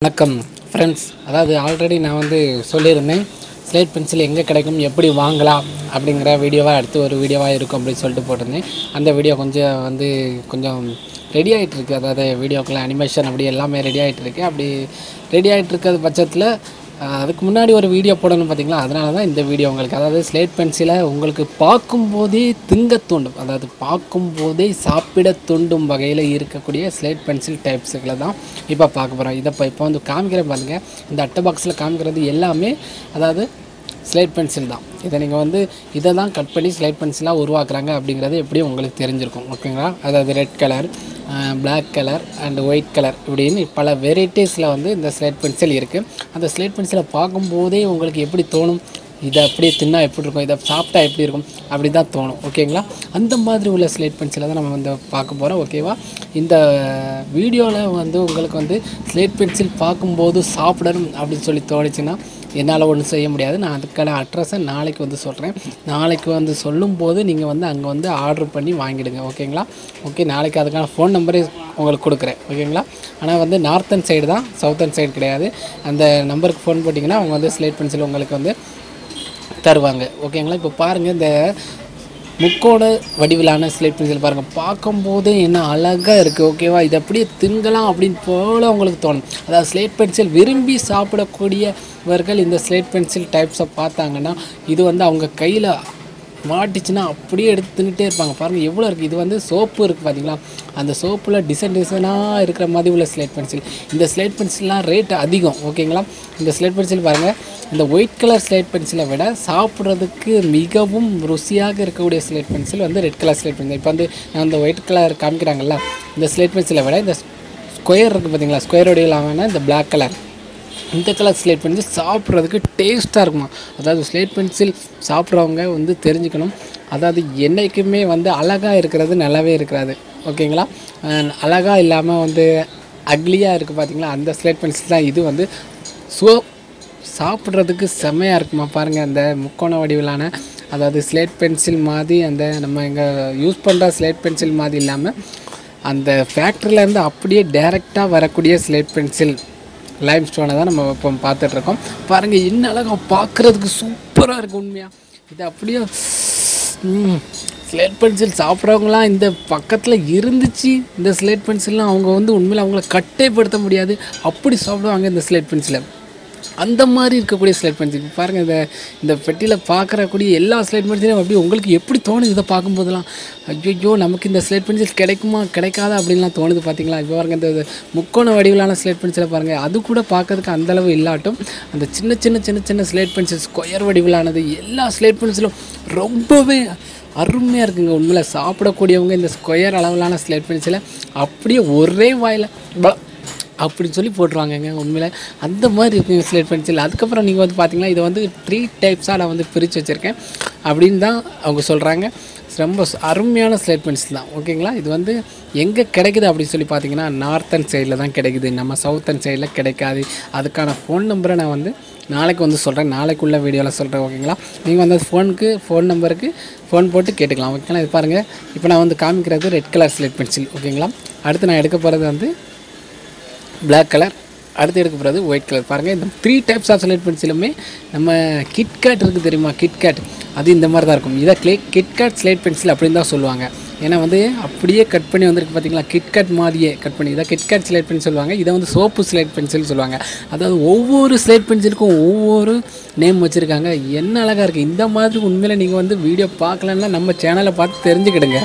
வணக்கம் ஃப்ரெண்ட்ஸ் அதாவது ஆல்ரெடி நான் வந்து சொல்லியிருந்தேன் ஸ்லேட் பென்சில் எங்கே கிடைக்கும் எப்படி வாங்கலாம் அப்படிங்கிற வீடியோவாக அடுத்து ஒரு வீடியோவாக இருக்கும் அப்படின்னு சொல்லிட்டு போட்டிருந்தேன் அந்த வீடியோ கொஞ்சம் வந்து கொஞ்சம் ரெடி ஆகிட்டு இருக்கு அதாவது வீடியோக்கெல்லாம் அனிமேஷன் அப்படி எல்லாமே ரெடி ஆகிட்டு இருக்கு அப்படி ரெடி ஆகிட்டு இருக்கிற பட்சத்தில் அஹ், அதுக்கு முன்னாடி ஒரு வீடியோ போடணும் பார்த்தீங்களா அதனால தான் இந்த வீடியோ உங்களுக்கு அதாவது ஸ்லேட் பென்சிலை உங்களுக்கு பார்க்கும்போதே திங்க தூண்டும் அதாவது பார்க்கும்போதே சாப்பிட தூண்டும் வகையில் இருக்கக்கூடிய ஸ்லேட் பென்சில் டைப்ஸுகளை தான் இப்போ பார்க்க போகிறோம் இதை இப்போ இப்போ வந்து காமிக்கிறேன் பாருங்கள் இந்த அட்டை பாக்ஸில் காமிக்கிறது எல்லாமே அதாவது ஸ்லேட் பென்சில் தான் இதை நீங்கள் வந்து இதை தான் கட் பண்ணி ஸ்லேட் பென்சிலாக உருவாக்குறாங்க அப்படிங்கிறது எப்படியும் உங்களுக்கு தெரிஞ்சிருக்கும் ஓகேங்களா அதாவது red colour black colour and white colour இப்படின்னு பல வெரைட்டிஸில் வந்து இந்த ஸ்லேட் பென்சில் இருக்குது அந்த ஸ்லேட் பென்சிலை பார்க்கும்போதே உங்களுக்கு எப்படி தோணும் இதை அப்படியே தின்னா எப்படி இருக்கும் இதை சாப்பிட்டா எப்படி இருக்கும் அப்படி தான் தோணும் ஓகேங்களா அந்த மாதிரி உள்ள ஸ்லேட் பென்சிலை தான் நம்ம வந்து பார்க்க போகிறோம் ஓகேவா இந்த வீடியோவில் வந்து உங்களுக்கு வந்து ஸ்லேட் பென்சில் பார்க்கும்போது சாப்பிடணும் அப்படின்னு சொல்லி தோணுச்சுன்னா என்னால் ஒன்றும் செய்ய முடியாது நான் அதுக்கான அட்ரஸை நாளைக்கு வந்து சொல்கிறேன் நாளைக்கு வந்து சொல்லும்போது நீங்கள் வந்து அங்கே வந்து ஆர்டர் பண்ணி வாங்கிடுங்க ஓகேங்களா ஓகே நாளைக்கு அதுக்கான ஃபோன் நம்பரே உங்களுக்கு கொடுக்குறேன் ஓகேங்களா ஆனால் வந்து நார்த்தன் சைடு தான் சவுத்தன் சைடு கிடையாது அந்த நம்பருக்கு ஃபோன் போட்டிங்கன்னா அவங்க வந்து ஸ்லேட் பென்சில் உங்களுக்கு வந்து தருவாங்க ஓகேங்களா இப்போ பாருங்கள் இந்த முக்கோண வடிவிலான ஸ்லேட் பென்சில் பாருங்கள் பார்க்கும்போதே என்ன அழகாக இருக்குது ஓகேவா இது அப்படியே திங்கலாம் அப்படின்னு போல உங்களுக்கு தோணும் அதாவது ஸ்லேட் பென்சில் விரும்பி சாப்பிடக்கூடியவர்கள் இந்த ஸ்லேட் பென்சில் டைப்ஸை பார்த்தாங்கன்னா இது வந்து அவங்க கையில் மாட்டிச்சுன்னா அப்படியே எடுத்து தின்னுட்டே இருப்பாங்க பாருங்கள் எவ்வளோ இருக்குது இது வந்து சோப்பு இருக்குது பார்த்தீங்களா அந்த சோப்பில் டிசைன் டிசைனாக இருக்கிற மாதிரி உள்ள ஸ்லேட் பென்சில் இந்த ஸ்லேட் பென்சில்லாம் ரேட் அதிகம் ஓகேங்களா இந்த ஸ்லேட் பென்சில் பாருங்கள் இந்த ஒயிட் கலர் ஸ்லேட் பென்சிலை விட சாப்பிட்றதுக்கு மிகவும் ருசியாக இருக்கக்கூடிய ஸ்லேட் பென்சில் வந்து ரெட் கலர் ஸ்லேட் பென்சில் இப்போ வந்து நான் இந்த ஒயிட் கலர் காமிக்கிறாங்கல்ல இந்த ஸ்லேட் பென்சிலை விட இந்த ஸ்கொயர் இருக்குது பார்த்தீங்களா ஸ்கொயர் வடிவிலான இந்த பிளாக் கலர் இந்த கலர் ஸ்லேட் பென்சில் சாப்பிட்றதுக்கு டேஸ்ட்டாக இருக்குமா அதாவது ஸ்லேட் பென்சில் சாப்பிட்றவங்க வந்து தெரிஞ்சுக்கணும் அதாவது என்றைக்குமே வந்து அழகாக இருக்கிறது நல்லாவே இருக்கிறாது ஓகேங்களா அஹ் அழகாக இல்லாமல் வந்து அக்லியாக இருக்குது பார்த்தீங்களா அந்த ஸ்லேட் பென்சில் தான் இது வந்து ஸோ சாப்பிட்றதுக்கு செம்மையாக இருக்குமா பாருங்கள் அந்த முக்கோண வடிவிலான அதாவது ஸ்லேட் பென்சில் மாதிரி அந்த நம்ம இங்கே யூஸ் பண்ணுற ஸ்லேட் பென்சில் மாதிரி இல்லாமல் அந்த ஃபேக்ட்ரியிலேருந்து அப்படியே டைரெக்டாக வரக்கூடிய ஸ்லேட் பென்சில் லைம் ஸ்டோனை தான் நம்ம இப்போ பார்த்துட்ருக்கோம் பாருங்கள் என்ன அழகாக பார்க்குறதுக்கு சூப்பராக இருக்குது உண்மையாக இது அப்படியே ஸ்லேட் பென்சில் சாப்பிட்றவங்களாம் இந்த பக்கத்தில் இருந்துச்சு இந்த ஸ்லேட் பென்சில்லாம் அவங்க வந்து உண்மையில் அவங்கள கட்டேப்படுத்த முடியாது அப்படி சாப்பிடுவாங்க இந்த ஸ்லேட் பென்சிலை அந்த மாதிரி இருக்கக்கூடிய ஸ்லேட் பென்சில் பாருங்கள் இந்த இந்த பெட்டியில் பார்க்குறக்கூடிய எல்லா ஸ்லேட் பென்சிலும் அப்படி உங்களுக்கு எப்படி தோணுது இதை பார்க்கும்போதெல்லாம் ஐயோ நமக்கு இந்த ஸ்லேட் பென்சில் கிடைக்குமா கிடைக்காதா அப்படின்லாம் தோணுது பார்த்தீங்களா இப்போ பாருங்கள் இந்த முக்கோண வடிவிலான ஸ்லேட் பென்சிலை பாருங்கள் அது கூட பார்க்கறதுக்கு அந்தளவு இல்லாட்டும் அந்த சின்ன சின்ன சின்ன சின்ன ஸ்லேட் பென்சில் ஸ்கொயர் வடிவிலானது எல்லா ஸ்லேட் பென்சிலும் ரொம்பவே அருமையாக இருக்குங்க உண்மையில் சாப்பிடக்கூடியவங்க இந்த ஸ்கொயர் அளவிலான ஸ்லேட் பென்சிலை அப்படியே ஒரே வாயில் ப- அப்படின்னு சொல்லி போட்டுருவாங்கங்க உண்மையில் அந்த மாதிரி இருக்குங்க ஸ்லேட் பென்சில் அதுக்கப்புறம் நீங்கள் வந்து பார்த்தீங்கன்னா இதை வந்து த்ரீ டைப்ஸாக நான் வந்து பிரித்து வச்சுருக்கேன் அப்படின்னு தான் அவங்க சொல்கிறாங்க ரொம்ப ச- அருமையான ஸ்லேட் பென்சில் தான் ஓகேங்களா இது வந்து எங்கே கிடைக்குது அப்படின்னு சொல்லி பார்த்தீங்கன்னா நார்த்தன் சைடில் தான் கிடைக்குது நம்ம சவுத்தன் சைடில் கிடைக்காது அதுக்கான ஃபோன் நம்பரை நான் வந்து நாளைக்கு வந்து சொல்கிறேன் நாளைக்குள்ள வீடியோவில் சொல்கிறேன் ஓகேங்களா நீங்கள் வந்து ஃபோனுக்கு ஃபோன் நம்பருக்கு ஃபோன் போட்டு கேட்டுக்கலாம் ஓகேங்களா இது பாருங்கள் இப்போ நான் வந்து காமிக்கிறது ரெட் கலர் ஸ்லேட் பென்சில் ஓகேங்களா அடுத்து நான் எடுக்க போகிறது வந்து Black கலர் அடுத்து எடுக்க போகிறது ஒயிட் கலர் பாருங்கள் இந்த த்ரீ டைப்ஸ் ஆஃப் ஸ்லேட் பென்சிலுமே நம்ம கிட்கேட் இருக்குது தெரியுமா கிட்கேட் அது இந்த மாதிரி தான் இருக்கும் இதை கிளே கிட்கேட் ஸ்லேட் பென்சில் அப்படின்னு தான் சொல்லுவாங்க ஏன்னா வந்து அப்படியே கட் பண்ணி வந்திருக்கு பார்த்தீங்களா கிட்கேட் மாதிரியே கட் பண்ணி இதை கிட்கேட் ஸ்லேட் பென்சில் சொல்லுவாங்க இதை வந்து சோப்பு ஸ்லேட் பென்சில் சொல்லுவாங்க அதாவது ஒவ்வொரு ஸ்லேட் பென்சிலுக்கும் ஒவ்வொரு நேம் வச்சுருக்காங்க என்ன அழகாக இருக்குது இந்த மாதிரி உண்மையில் நீங்கள் வந்து வீடியோ பார்க்கலன்னா நம்ம சேனலை பார்த்து தெரிஞ்சுக்கிடுங்க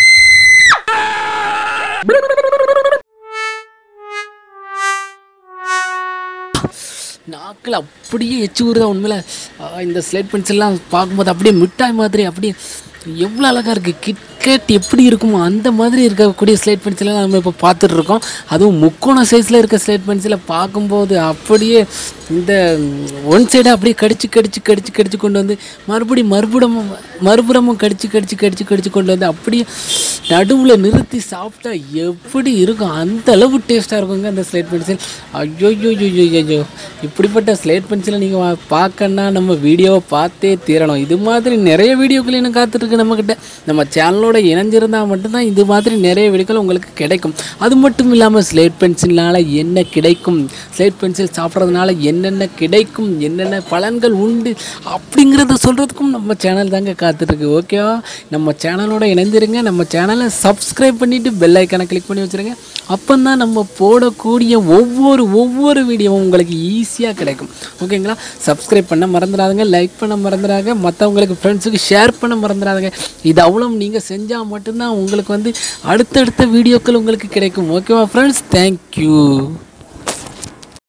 நாக்கில் அப்படியே எச்சு ஊறுதா உண்மையில் ஆ, இந்த ஸ்லேட் பென்சில்லாம் பார்க்கும்போது அப்படியே மிட்டாய் மாதிரி அப்படியே எவ்வளோ அழகாக இருக்குது கிட்கேட் எப்படி இருக்குமோ அந்த மாதிரி இருக்கக்கூடிய ஸ்லேட் பென்சிலாம் நம்ம இப்போ பார்த்துட்டு இருக்கோம் அதுவும் முக்கோண சைஸில் இருக்க ஸ்லேட் பென்சிலை பார்க்கும்போது அப்படியே இந்த ஒன் சைடாக அப்படியே கடிச்சு கடிச்சு கடிச்சு கடிச்சு கொண்டு வந்து மறுபடியும் மறுபுறமும் மறுபுறமும் கடிச்சு கடிச்சு கடிச்சு கடிச்சு கொண்டு வந்து அப்படியே நடுவில் நிறுத்தி சாப்பிட்டா எப்படி இருக்கும் அந்த அளவு டேஸ்ட்டாக இருக்குங்க அந்த ஸ்லேட் பென்சில் ஐயோ ஐயோ இப்படிப்பட்ட ஸ்லேட் பென்சிலை நீங்கள் பார்க்கணுன்னா நம்ம வீடியோவை பார்த்தே தீரணும் இது மாதிரி நிறைய வீடியோக்கள் இன்னும் காத்துட்ருக்கு நம்மக்கிட்ட நம்ம சேனலோட சேனலோட இணைஞ்சிருந்தால் மட்டும்தான் இது மாதிரி நிறைய வீடியோக்கள் உங்களுக்கு கிடைக்கும் அது மட்டும் இல்லாமல் ஸ்லேட் பென்சில்னால் என்ன கிடைக்கும் ஸ்லேட் பென்சில் சாப்பிட்றதுனால என்னென்ன கிடைக்கும் என்னென்ன பலன்கள் உண்டு அப்படிங்கிறத சொல்கிறதுக்கும் நம்ம சேனல் தாங்க காத்துட்ருக்கு ஓகேவா நம்ம சேனலோட இணைந்திருங்க நம்ம சேனலை சப்ஸ்கிரைப் பண்ணிவிட்டு பெல் ஐக்கானை கிளிக் பண்ணி வச்சுருங்க அப்போ தான் நம்ம போடக்கூடிய ஒவ்வொரு ஒவ்வொரு வீடியோவும் உங்களுக்கு ஈஸியாக கிடைக்கும் ஓகேங்களா சப்ஸ்கிரைப் பண்ண மறந்துடாதுங்க லைக் பண்ண மறந்துடாங்க மற்றவங்களுக்கு ஃப்ரெண்ட்ஸுக்கு ஷேர் பண்ண மறந்துடாதுங்க இது அவ்வளோ நீங்கள் செஞ்சால் மட்டும்தான் உங்களுக்கு வந்து அடுத்தடுத்த வீடியோக்கள் உங்களுக்கு கிடைக்கும் ஓகேவா ஃப்ரெண்ட்ஸ் தேங்க்யூ